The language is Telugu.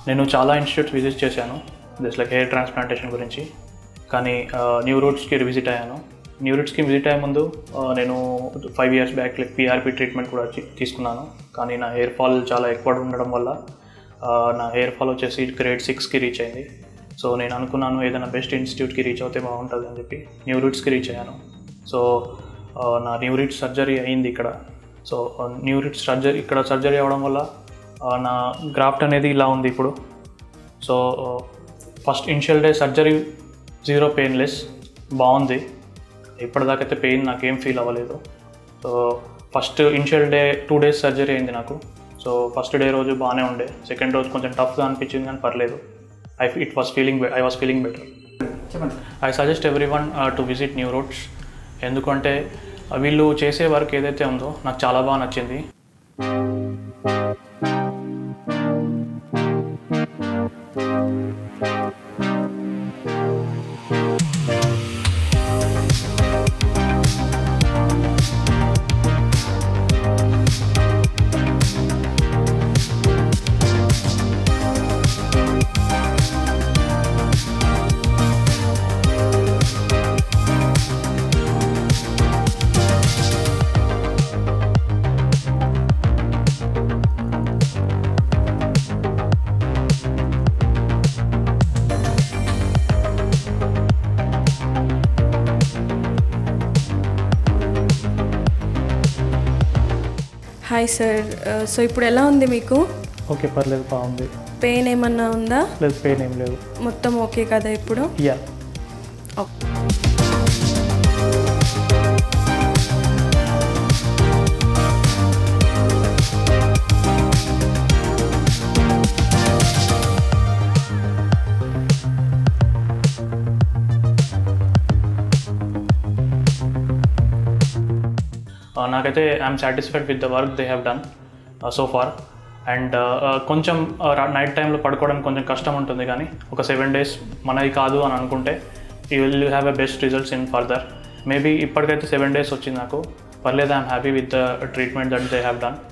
నేను చాలా ఇన్స్టిట్యూట్స్ విజిట్ చేశాను జస్ట్ లైక్ హెయిర్ ట్రాన్స్ప్లాంటేషన్ గురించి కానీ న్యూ రూట్స్కి విజిట్ అయ్యాను న్యూ రూట్స్కి విజిట్ అయ్యే ముందు ఆ, నేను five years back like PRP treatment కూడా చి- తీసుకున్నాను కానీ నా హెయిర్ ఫాల్ చాలా ఎక్కువ ఉండడం వల్ల ఆ, నా హెయిర్ ఫాల్ వచ్చేసి గ్రేడ్ సిక్స్కి రీచ్ అయింది సో నేను అనుకున్నాను ఏదైనా బెస్ట్ ఇన్స్టిట్యూట్కి రీచ్ అవుతే బాగుంటుంది అని చెప్పి న్యూ రూట్స్కి రీచ్ అయ్యాను సో ఆ, నా న్యూ రిట్స్ సర్జరీ అయింది ఇక్కడ సో న్యూ రిట్స్ సర్జరీ ఇక్కడ సర్జరీ అవ్వడం వల్ల ఆ, నా గ్రాఫ్ట్ అనేది ఇలా ఉంది ఇప్పుడు so first initial day surgery zero painless బాగుంది ఇప్పటిదాకైతే పెయిన్ నాకేం ఫీల్ అవ్వలేదు so first initial day two days surgery అయింది నాకు సో ఫస్ట్ డే రోజు బాగానే ఉండే సెకండ్ రోజు కొంచెం టఫ్గా అనిపించింది కానీ పర్లేదు I it was feeling I was feeling better చెప్పండి I suggest every one to visit New Roots ఎందుకంటే uh, వీళ్ళు చేసే వర్క్ ఏదైతే ఉందో నాకు చాలా బాగా నచ్చింది హాయ్ సార్ సో ఇప్పుడు ఎలా ఉంది మీకు ఓకే పర్లేదు బాగుంది పెయిన్ ఏమన్నా ఉందా లేదు పెయిన్ ఏం లేదు మొత్తం ఓకే కదా ఇప్పుడు యా నాకైతే I'm satisfied with the work they have done so far and కొంచెం నైట్ టైంలో పడుకోవడానికి కొంచెం కష్టం ఉంటుంది కానీ ఒక సెవెన్ డేస్ మనది కాదు అని అనుకుంటే you will have a best results in further maybe ఇప్పటికైతే సెవెన్ డేస్ వచ్చింది నాకు పర్లేదు I'm happy with the treatment that they have done